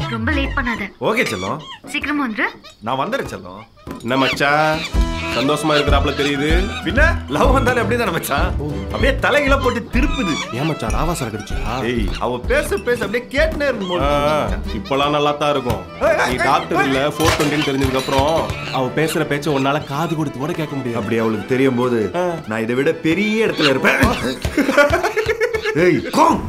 ரொம்ப லேட் பண்ணாத ஓகே செல்லம் சீக்கிரமா வந்துரு நான் வந்துடுறேன் செல்லம் என்ன மச்சான் சந்தோஷமா இருக்கிறாப்ல தெரியுது பின்ன லவ் வந்தாலே அப்படியே தானே மச்சான் அப்படியே தலைகில போட்டு திருப்புது ஏன் மச்சான் ராவாசர கடிச்சா ஏய் அவ பேச பேச அப்படியே கேட்டுனே இருக்கும் போல இருக்கு மச்சான். இப்பெல்லாம் நல்லா தான் இருக்கும் நீ டாக்டர் இல்ல ஃபோர் டுவெண்ட்டின்னு தெரிஞ்சதுக்கு அப்புறம் அவ பேசுற பேச்ச உன்னால காது கொடுத்து கூட கேட்க முடியாது அப்படி அவளுக்கு தெரியும் போது நான் இதை விட பெரிய இடத்துல இருப்பேன் ஏய் கோம்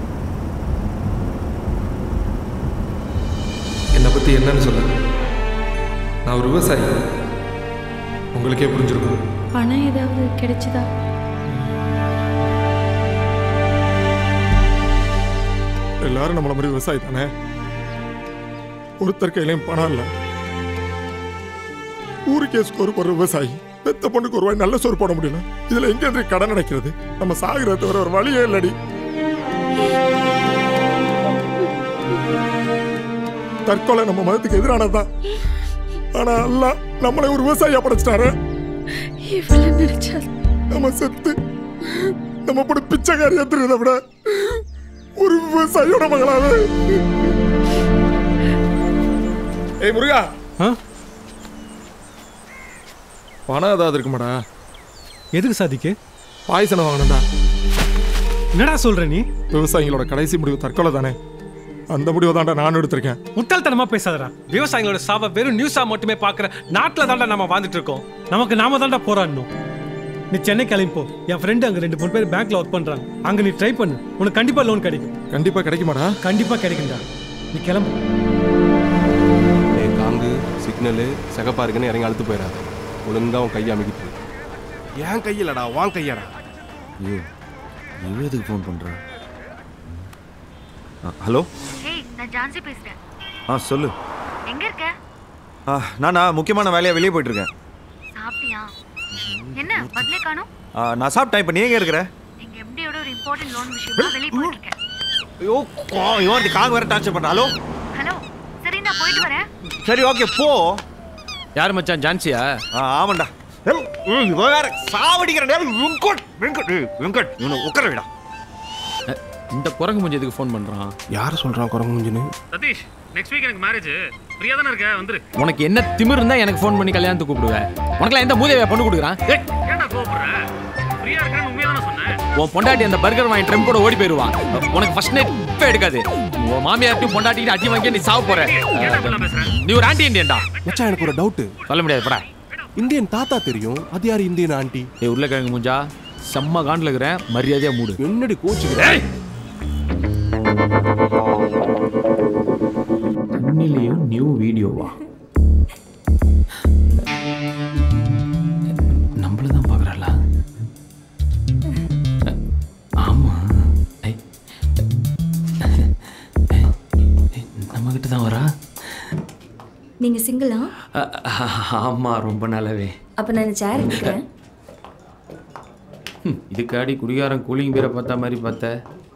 என்னை பற்றி என்னன்னு சொல்ல நான் ஒரு விவசாயி உங்களுக்கே புரிஞ்சிருக்கும் பணம் ஏதாவது கிடைச்சதா எல்லாரும் நம்மள மாதிரி விவசாயி தானே ஒருத்தர் கையிலையும் பணம் இல்லை ஊருக்கே சோறு போடுற விவசாயி பெத்த பொண்ணுக்கு ஒரு வாய் நல்ல சோறு போட முடியல இதுல எங்க இருந்து கடன் அடைக்கிறது நம்ம சாகிறத தவிர ஒரு வழியே இல்லடி தற்கொலை நம்ம மதத்துக்கு எதிரானதுதான் ஆனா அல்லாஹ் நம்மளை ஒரு விவசாயியா படைச்சிட்டாரு இவ்வளவு நினைச்சா நம்ம செத்து நம்ம போட்டு பிச்சைக்காரி ஏத்துறதை விட ஒரு விவசாயியோட மகளாவே ஏய் முருகா பணம் ஏதாவது இருக்குமாடா எதுக்கு சாதிக்கு பாய்சனை வாங்கணும்டா என்னடா சொல்ற நீ விவசாயிகளோட கடைசி முடிவு தற்கொலை தானே அந்த முடிவை தான்டா நான் எடுத்திருக்கேன் முட்டாள்தனமா பேசாதடா விவசாயிகளோட சாவ வெறும் நியூஸா மட்டுமே பாக்குற நாட்டுல தாண்டா நம்ம வாழ்ந்துட்டு இருக்கோம் நமக்கு நாம தாண்டா போராடணும் நீ சென்னை கிளம்பி போ என் ஃப்ரெண்டு அங்க ரெண்டு மூணு பேர் பேங்க்ல ஒர்க் பண்றாங்க அங்க நீ ட்ரை பண்ணு உனக்கு கண்டிப்பா லோன் கிடைக்கும் கண்டிப்பா கிடைக்குமாடா கண்டிப்பா கிடைக்கும்டா நீ கிளம்பு ஏய் காங்கு சிக்னலு சிகப்பா இருக்குன்னு இறங்கி அழுத்து போயிடாது ஒழுங்கா உன் கையை அமைக்கிட்டு இரு. என் கையிலடா வான் கையடா ஐயோ இவ எதுக்கு ஃபோன் பண்றா ஹலோ ஹேய் நான் ஜான்சி பேசுறேன் ஆ சொல்லு எங்க இருக்க ஆ, நானா முக்கியமான வேலையா வெளியே போயிட்டு இருக்கேன் சாப்பிட்டியா என்ன பதிலே காணோம் ஆ, நான் சாப்பிட்டேன் இப்போ நீ எங்க இருக்கிற எங்க எம்டியோட ஒரு இம்பார்ட்டன்ட் லோன் விஷயமா வெளியே போயிட்டு இருக்கேன் ஐயோ கோ- இவன் இந்த காங்க வேற டார்ச்சர் பண்றான் ஹலோ ஹலோ சரி நான் போயிட்டு வரேன் சரி ஓகே போ யார் மச்சான் ஜான்சியா ஆ ஆமாண்டா ஏய், ஏய், இவன் வேற சாவடிக்கிறேன் டேய், வெங்கட் வெங்கட் ஏய், வெங்கட் இவனை உட்கார விடா இந்த குரங்கு மூஞ்சி எதுக்கு ஃபோன் பண்றான் யார் சொல்றான் குரங்கு முஞ்சின்னு சதீஷ் நெக்ஸ்ட் வீக் எனக்கு மேரேஜ் ஃப்ரீயா தானே இருக்க வந்துரு உனக்கு என்ன திமிர் இருந்தா எனக்கு ஃபோன் பண்ணி கல்யாணத்துக்கு கூப்பிடுவேன் உனக்குலாம் எந்த மூதேவியா பொண்ணு கொடுக்குறான் ஏய், ஏன்டா கோவப்படுற ஃப்ரீயா இருக்கேன்னு உண்மையா தானே சொன்னேன் உன் பொண்டாட்டி அந்த பர்கர் வாங்கி ட்ரெம்போட ஓடி போயிருவான் உனக்கு ஃபர்ஸ்ட் நைட் இப்போ எடுக்காது உன் மாமியார்ட்டையும் பொண்டாட்டிட்டு அடி வாங்கி நீ சாவ போற ஏன்டா இப்படிலாம் பேசுற நீ ஒரு ஆண்டி இண்டியன்டா மச்சான் எனக்கு ஒரு டவுட் சொல்ல முடியாது படா இந்தியன் தாத்தா தெரியும் அது யார் இந்தியன் ஆண்டி ஏய் உருளைக்கிழங்கு மூஞ்சா செம்ம காண்டில் இருக்கிறேன் மரியாதையா மூடு என்னடி கோச்சுக்கிற தண்ணிலையும் நியூ வீடியோவா நம்மள தான் பார்க்குறாளா ஆமா ஐ. நம்மகிட்ட தான் வரா நீங்க சிங்கிளா அ- ஆமா ரொம்ப நல்லாவே அப்ப நான் சேர் எடுக்கிறேன் ம், இதுக்காடி குடிகாரன் கூலிங் பீரை பார்த்த மாதிரி பார்த்த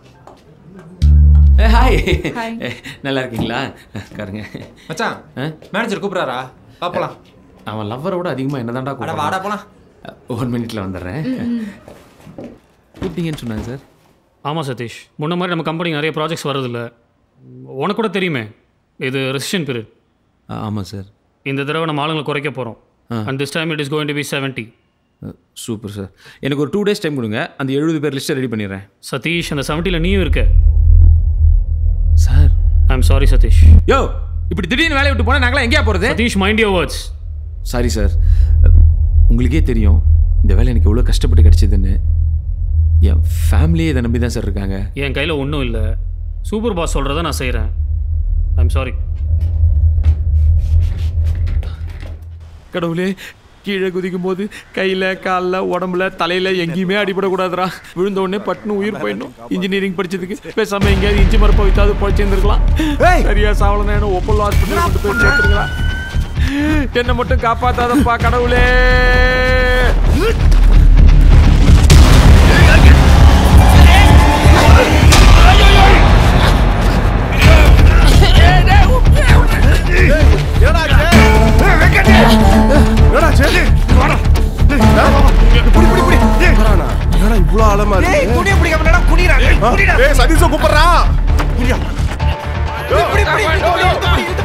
ஏ, ஹாய் Hi. ஏ, நல்லா இருக்கீங்களா உட்காருங்க மச்சான் ஆ? மேனேஜர் கூப்பிடுறாரா பாப்பலாம் அவன் லவ்வரை விட அதிகமாக என்னதான்டா அட வாடா போலாம் ஒன் மினிட்ல வந்துடுறேன் கூப்பிட்டீங்கன்னு சொன்னாங்க சார் ஆமாம் சதீஷ் முன்ன மாதிரி நம்ம கம்பெனி நிறைய ப்ராஜெக்ட்ஸ் வரதில்ல உனக்கு கூட தெரியுமே இது ரெசிஷன் பீரியட் ஆமாம் சார் இந்த தடவை நம்ம ஆளுங்களை குறைக்க போகிறோம் and this time it is going to be seventy super sir எனக்கு ஒரு டூ டேஸ் டைம் கொடுங்க அந்த எழுபது பேர் லிஸ்ட்டை ரெடி பண்ணிடுறேன் சதீஷ் அந்த செவன்ட்டியில் நீயும் இருக்க sir I am sorry Satish யோ இப்படி திடீர்னு வேலையை விட்டு போனால் நாங்களாம் எங்கேயா போகிறது Satish mind your words sorry sir உங்களுக்கே தெரியும் இந்த வேலை எனக்கு எவ்வளோ கஷ்டப்பட்டு கிடைச்சதுன்னு என் ஃபேமிலியே இதை நம்பி தான் சார் இருக்காங்க என் கையில் ஒன்றும் இல்லை சூப்பர் பாஸ் சொல்கிறத நான் செய்கிறேன் ஐ எம் சாரி கடவுளே கீழே குதிக்கும் போது கையில் காலில் உடம்புல தலையில் எங்கேயுமே அடிபடக்கூடாதுடா விழுந்த உடனே பட்டுன்னு உயிர் போயிடணும் இன்ஜினியரிங் படிச்சதுக்கு பேசாமல் எங்கேயாவது இஞ்சி மரப்பை வித்தாவது பழிச்சிருந்துருக்கலாம் சரியா சாவலன்னு ஒப்பல் ஹாஸ்பிட்டல் கொண்டு போய் சேர்த்துருக்கலாம் என்னை மட்டும் காப்பாத்தாதப்பா கடவுளே என்னடா இவ்வளோ ஆழமா இருக்கு ஏய் சதீஷ கூப்பிடுறா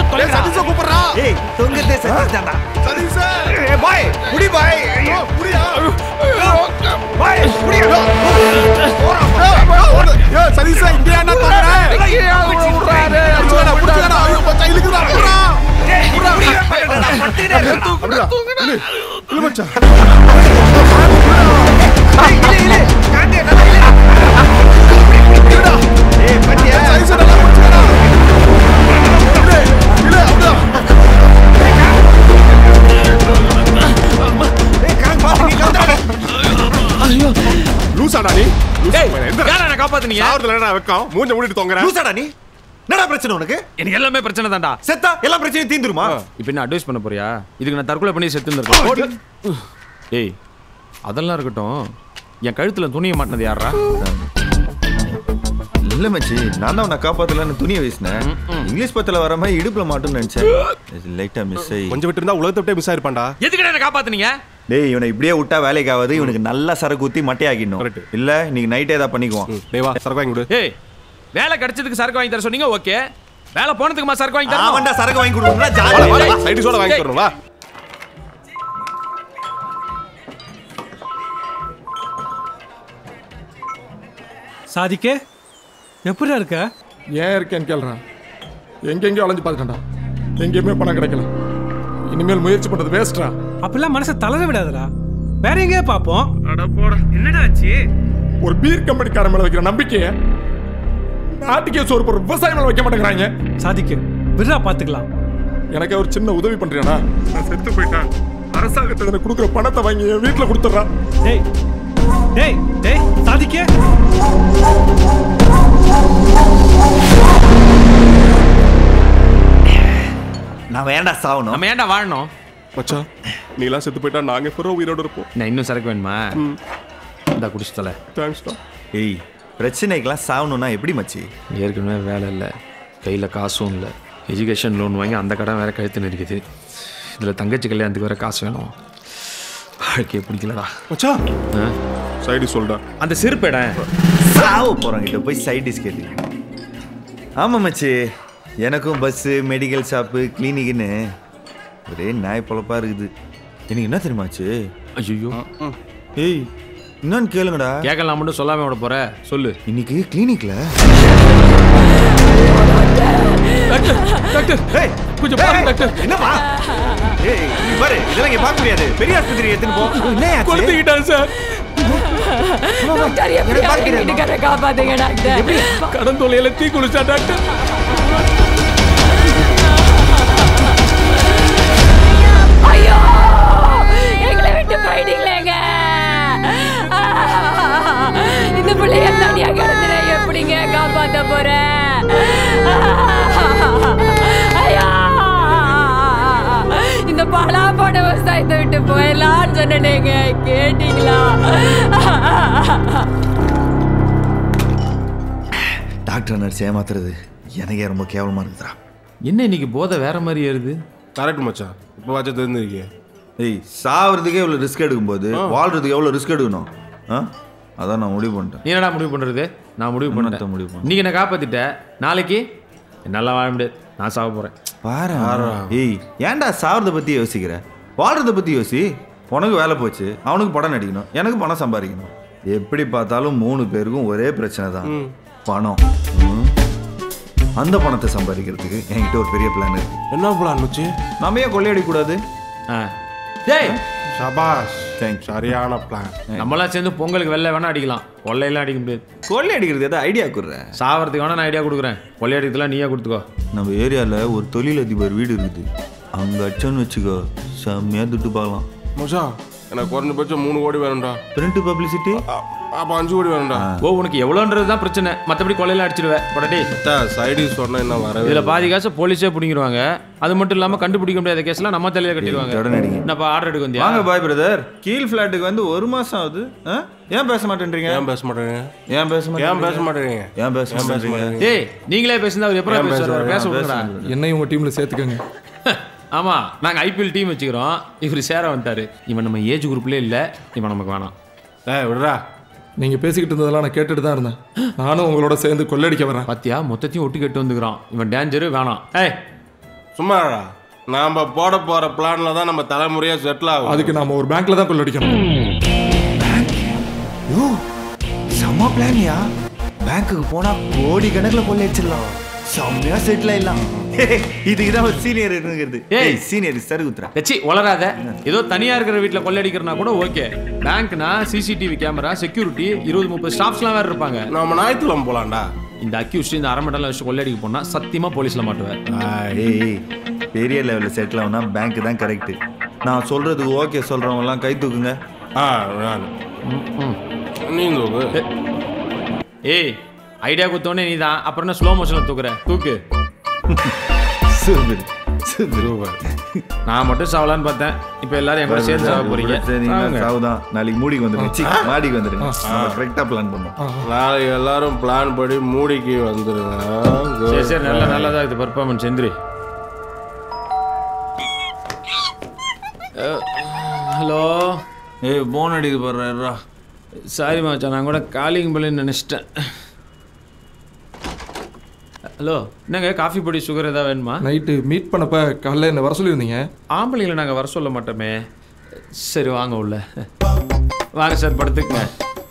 ஏய், சதீஷை கூப்பிடுறா ஏய் தொங்கத்தே சதீஷ் தான்டா சதீஷ் ஏய் பாய் புடி பாய் ஐயோ புரியா பாய் புடி ஏய் சதீஷ் இங்க என்ன தோங்கற விடுறாரு அடிச்சுடா புடிச்சுடா ஐயோ மச்சான் இழுக்குடா புடுறா அப்படியா இல்ல இல்ல மச்சான் ஏய் பட்டியா சதீஷ் நல்லா புடிச்சுடா இல்ல இல்ல அப்படியா ஏய் கரெக்ட் பாத்து நீ கவுண்டர் லூசாடா நீ டேய் எந்த யாரா என்ன காப்பாத்துனீங்க சாவறதுல என்ன வெக்கம் மூஞ்ச மூடிட்டு தொங்கற லூசாடா நீ என்னடா பிரச்சனை உனக்கு எனக்கு எல்லாமே பிரச்சனை தான்டா செத்தா எல்லா பிரச்சனையும் தீந்துருமா இப்போ என்ன அட்வைஸ் பண்ண போறியா இதுக்கு நான் தற்கொலை பண்ணி செத்து இருந்திருக்கேன் டேய் அதெல்லாம் இருக்கட்டும் என் கழுத்துல துணியை மாட்டினது யாரா இல்ல மச்சி நான் தான் உன்னை காப்பாத்தலன்னு துணியை வீசினேன் இங்கிலீஷ் பத்துல வர மாதிரி இடுப்புல மாட்டும்னு நினைச்சேன் லைட்டா மிஸ் ஆகி கொஞ்சம் விட்டு இருந்தா உலகத்தை விட்டே மிஸ் ஆயிருப்பான்டா எதுக்கு என்ன காப்பாத்துனீங்க டேய் இவனை இப்படியே விட்டா வேலைக்கு ஆகாது இவனுக்கு நல்லா சரக்கு ஊத்தி மட்டையாக்கிடணும் Correct. இல்ல இன்னைக்கு நைட்டே ஏதாவது பண்ணிக்குவான் டேய் வா சரக்கு வாங்கி கொடு ஏய் வேலை கிடைச்சதுக்கு சரக்கு வாங்கி தர சொன்னீங்க ஓகே வேலை போனதுக்குமா சரக்கு வாங்கி தரணும் ஆமாண்டா சரக்கு வாங்கி கொடுக்கணும்னா வா, ஜாலி வா, வா, சைடு சோட வாங்கி தரணும் வா சாதிக்கே எப்படிடா இருக்க ஏன் இருக்கேன்னு கேள்றான் எங்கெங்கேயோ அலைஞ்சு பார்த்துட்டேன்டா எங்கேயுமே பணம் கிடைக்கல இனிமேல் முயற்சி பண்றது வேஸ்ட்ரா அப்பெல்லாம் மனசை தளர விடாதடா வேற எங்கேயே பார்ப்போம் அட போட என்னடா ஆச்சு ஒரு பீர் கம்பெனிக்காரன் மேல வைக்கிற நம்பிக்கையை நாட்டுக்கே சோறு போற விவசாயம் மேல வைக்க மாட்டேங்கிறாங்க சாதிக்கு விடுறா பார்த்துக்கலாம் எனக்கு ஒரு சின்ன உதவி பண்றியானா நான் செத்து போயிட்டேன் அரசாங்கத்தை எனக்கு கொடுக்குற பணத்தை வாங்கி என் வீட்டுல கொடுத்துட்றான் டேய் டேய் டேய் சாதிக்கே நான் வேண்டா சாவணும் நம்ம ஏன்டா வாழணும் மச்சான் நீ எல்லாம் செத்து போயிட்டா நாங்க எப்பறம் உயிரோட இருப்போம் நான் இன்னும் சரக்கு வேணுமா இந்த குடிச்சு தலை தேங்க்ஸ்டா ஏய் பிரச்சனைக்கெல்லாம் சாவணும்னா எப்படி மச்சி ஏற்கனவே வேலை இல்லை கையில் காசும் இல்லை எஜுகேஷன் லோன் வாங்கி அந்த கடன் வேற கழுத்து இருக்குது இதில் தங்கச்சி கல்யாணத்துக்கு வேற காசு வேணும் வாழ்க்கையை பிடிக்கலடா மச்சான் ஆ? சைடு சொல்டா அந்த செருப்பேடா சாவ போறவங்கிட்ட போய் சைட் டிஷ் கேட்டு ஆமா மச்சி எனக்கும் பஸ்ஸு மெடிக்கல் ஷாப்பு கிளினிக்னு ஒரே நாய் பொழப்பா இருக்குது எனக்கு என்ன தெரியுமாச்சு ஐயோ ஏய் என்னன்னு கேளுங்கடா கேட்கலாம் மட்டும் சொல்லாம விட போற சொல்லு இன்னைக்கு கிளினிக்ல டாக்டர் ஏய் கொஞ்சம் பாருங்க டாக்டர் என்னப்பா ஏய் நீ பாரு இதெல்லாம் இங்க பார்க்க முடியாது பெரிய ஆஸ்பத்திரி எடுத்துன்னு போ என்ன ஆச்சு கொடுத்துக்கிட்டான் சார் டாக்டர் எப்படி அவங்க வீட்டுக்காரரை காப்பாத்துங்க டாக்டர் கடன் தொல்லையில தீ குளிச்சா டாக்டர் ஐயோ எங்களை விட்டு போயிட்டீங்களேங்க இந்த பிள்ளைய தனியா கிடந்துற எப்படிங்க காப்பாத்த போற ஐயா இந்த பலா போன விவசாயத்தை விட்டு போயிடலான்னு சொன்னேங்க கேட்டீங்களா டாக்டர் நர்ஸ் ஏமாத்துறது எனக்கே ரொம்ப கேவலமா இருக்குதுடா என்ன இன்னைக்கு போதை வேற மாதிரி ஏறுது கரெக்ட் மச்சான் இப்போ வாட்ச தெரிஞ்சிருக்கீங்க ஏய் சாவறதுக்கே இவ்வளோ ரிஸ்க் எடுக்கும்போது வாழ்றதுக்கு எவ்வளோ ரிஸ்க் எடுக்கணும் ஆ அதான் நான் முடிவு பண்ணிட்டேன் நீ என்னடா முடிவு பண்றது நான் முடிவு என்னத்த பண்ணிட்டேன் முடிவு பண்ண? இன்னைக்கு என்ன காப்பாத்திட்ட நாளைக்கு நல்லா வாழ முடியாது நான் சாக போறேன் பாரு ஏய் ஏன்டா சாவறத பத்தி யோசிக்கிற வாழ்றத பத்தி யோசி உனக்கு வேலை போச்சு அவனுக்கு படம் நடிக்கணும் எனக்கு பணம் சம்பாதிக்கணும் எப்படி பார்த்தாலும் மூணு பேருக்கும் ஒரே பிரச்சனை தான் பணம் ம். அந்த பணத்தை சம்பாதிக்கிறதுக்கு என்கிட்ட ஒரு பெரிய பிளான் இருக்கு என்ன பிளான் மச்சி நம்ம ஏன் கொள்ளையடிக்க கூடாது ஆ. டேய் சபாஷ் Thank you. சரியான பிளான் நம்மளாம் சேர்ந்து பொங்கலுக்கு வெள்ளை வேணா அடிக்கலாம் கொள்ளையெல்லாம் அடிக்க முடியாது கொள்ளையடிக்கிறது எதாவது ஐடியா கொடுற சாவறதுக்கு வேணா நான் ஐடியா கொடுக்குறேன் கொள்ளையடிக்கிறதுலாம் நீயே கொடுத்துக்கோ நம்ம ஏரியாவில் ஒரு தொழிலதிபர் வீடு இருக்குது அங்கே அச்சோன்னு வச்சுக்கோ செம்மையாக துட்டு பார்க்கலாம் மச்சான் எனக்கு குறைஞ்சபட்சம் மூணு கோடி வேணும்டா பிரிண்ட் பப்ளிசிட்டி அ- அப்ப அஞ்சு கோடி வேணும்டா ஓ உனக்கு எவ்வளோன்றது தான் பிரச்சனை மற்றபடி கொள்ளையில அடிச்சிடுவேன் படடே சைடு சொன்னா என்ன வரவே இதில் பாதி காசு போலீஸே பிடிங்கிருவாங்க அது மட்டும் இல்லாமல் கண்டுபிடிக்க முடியாத கேஸ்லாம் நம்ம தலையில கட்டிடுவாங்க ஏய், உடனே அடிங்க. என்னப்பா ஆர்டர் எடுக்க வந்தியா வாங்க பாய் பிரதர் கீழ் ஃப்ளாட்டுக்கு வந்து ஒரு மாசம் ஆகுது ஆ? ஏன் பேச மாட்டேன்றீங்க ஏன் பேச மாட்டேங்க ஏன் பேச ஏன் பேச மாட்டேன்றீங்க மாட்டேங்க ஏன் பேச மாட்டேன்றீங்க டேய் நீங்களே பேசுனா அவர் எப்பறம் ஏன் பேசுவார் பேசுறாரு? பேச ஏன் விடுறா என்னையும் உங்க டீம்ல சேர்த்துக்கங்க ஆமா நாங்க ஐபிஎல் டீம் வச்சுக்கிறோம் இவர் சேர வந்துட்டாரு இவன் நம்ம ஏஜ் குரூப்லேயே இல்லை இவன் நமக்கு வேணாம் ஏய் விடுறா நீங்க பேசிக்கிட்டு இருந்ததெல்லாம் நான் கேட்டுட்டு தான் இருந்தேன் நானும் உங்களோட சேர்ந்து கொள்ளடிக்க வரேன் பாத்தியா மொத்தத்தையும் ஒட்டு கேட்டு வந்துக்கிறான் இவன் டேஞ்சரு வேணாம் ஏய் சும்மாடா நாம போட போற பிளான்ல தான் நம்ம தலைமுறையா செட்டில் ஆகும் அதுக்கு நாம ஒரு பேங்க்ல தான் கொள்ளடிக்கணும் யோ செம்ம பிளானியா பேங்க்குக்கு போனா கோடி கணக்குல கொள்ளையடிச்சிடலாம் செம்மையா செட்டில் ஆயிடலாம் இதுக்கு தான் ஒரு சீனியர் இருக்குங்கிறது ஏய் சீனியர் சரு குத்துறா எச்சி வளராத ஏதோ தனியா இருக்கிற வீட்ல கொள்ளடிக்கிறனா கூட ஓகே பேங்க்னா சிசிடிவி கேமரா செக்யூரிட்டி இருபது முப்பது ஸ்டாஃப்ஸ்லாம் வேற இருப்பாங்க நம்ம ஞாயிற்றுக்கிழமை போலாம்டா இந்த அக்யூஸ்ட் இந்த அரை மண்டலம் வச்சு கொள்ளடிக்க போனா சத்தியமா போலீஸ்ல மாட்டுவேன் ஏய் ஏய், பெரிய லெவலில் செட்டில் ஆகுனா பேங்க் தான் கரெக்ட் நான் சொல்றதுக்கு ஓகே சொல்றவங்க எல்லாம் கை தூக்குங்க ஆ நான் நீ தூக்கு ஏய் ஐடியா கொடுத்தோடனே நீ தான் அப்புறம் என்ன ஸ்லோ மோஷன்ல தூக்குற தூக்கு சூப்பர் சூப்பர் நான் மட்டும் சாவலான்னு பார்த்தேன் இப்போ எல்லாரும் என் கூட சேர்ந்து சாவ போறீங்க சாவுங்க. சாவுதான் நாளைக்கு மூடிக்கு வந்துருங்க சி, மாடிக்கு வந்துருங்க நம்ம கரெக்டாக பிளான் பண்ணோம் நாளைக்கு எல்லாரும் பிளான் படி மூடிக்கு வந்துருங்க சரி சரி நல்ல நல்லதா இது பர்ஃபார்மன்ஸ் எந்திரி ஹலோ ஏய் போன் அடிக்க போடுறா சாரி மச்சான் நான் கூட காலிங் பிள்ளைன்னு நினச்சிட்டேன் ஹலோ என்னங்க காஃபி பொடி சுகர் ஏதாவது வேணுமா நைட்டு மீட் பண்ணப்ப காலைல என்ன வர சொல்லியிருந்தீங்க ஆம்பளைங்களை நாங்கள் வர சொல்ல மாட்டோமே சரி வாங்க உள்ள வாங்க சார் படுத்துக்குங்க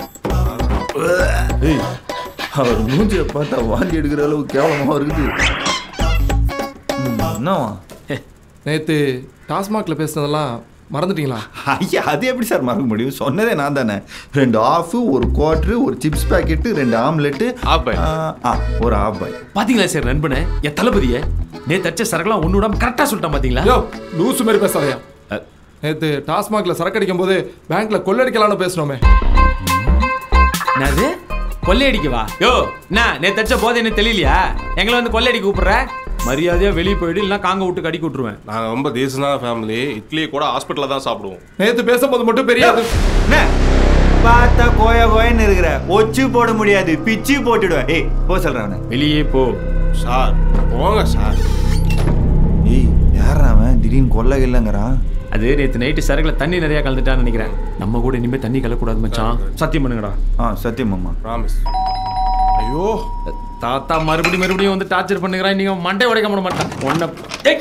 ஏய் அவர் மூஞ்சியை பார்த்தா வாந்தி எடுக்கிற அளவுக்கு கேவலமா இருக்குது ம், என்னவா நேத்து டாஸ்மாக்ல பேசுனதெல்லாம் மறந்துட்டீங்களா ஐயா அது எப்படி சார் மறக்க முடியும் சொன்னதே நான் தானே ரெண்டு ஆஃப் ஒரு குவார்ட்ரு ஒரு சிப்ஸ் பாக்கெட்டு ரெண்டு ஆம்லெட்டு Half boil. ஆ ஒரு ஆஃப் பாய் பாத்தீங்களா சார் நண்பனே என் தளபதியே நேத்து தச்ச சரக்குலாம் ஒன்று விடாம கரெக்டாக சொல்லிட்டேன் பாத்தீங்களா யோ லூசு மாதிரி பேசாதயா நேத்து டாஸ்மாக்ல சரக்கு அடிக்கும் போது பேங்க்ல கொள்ளடிக்கலாம்னு பேசணுமே என்னது கொள்ளையடிக்கவா யோ என்ன நேத்து தச்ச போதை என்ன தெரியலையா எங்களை வந்து கொள்ளையடிக்க கூப்பிடுற மரியாதையா வெளியே போயிடு இல்லைன்னா காங்க விட்டு கடிக்க விட்டுருவேன் நாங்கள் ரொம்ப டீசனான ஃபேமிலி இட்லி கூட ஹாஸ்பிட்டலில் தான் சாப்பிடுவோம் நேத்து பேசும்போது மட்டும் பெரிய என்ன பார்த்தா கோய கோயன்னு இருக்கிற ஒச்சு போட முடியாது பிச்சு போட்டுடுவேன் ஏய் போ சொல்றேன் அவனை. வெளியே போ சார் போங்க சார் ஏய் யாரா அவன் திடீர்னு கொல்ல இல்லைங்கிறான் அது நேத்து நைட்டு சரக்குல தண்ணி நிறைய கலந்துட்டான்னு நினைக்கிறேன் நம்ம கூட இனிமே தண்ணி கலக்கூடாது மச்சான் சத்தியம் பண்ணுங்கடா ஆ சத்தியம் மாமா ப்ராமிஸ் ஐயோ தாத்தா மறுபடியும் மறுபடியும் வந்து டார்ச்சர் பண்ணுகிறான் நீங்க மண்டை உடைக்க முடிய மாட்டான் ஒன்ன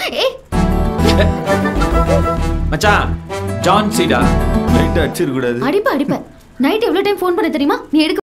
மச்சான் ஜான் சீடா நைட்டு அடிச்சிருக்க கூடாது அடிப்ப அடிப்ப நைட் எவ்வளவு டைம் ஃபோன் பண்ண தெரியுமா நீ எடுக்க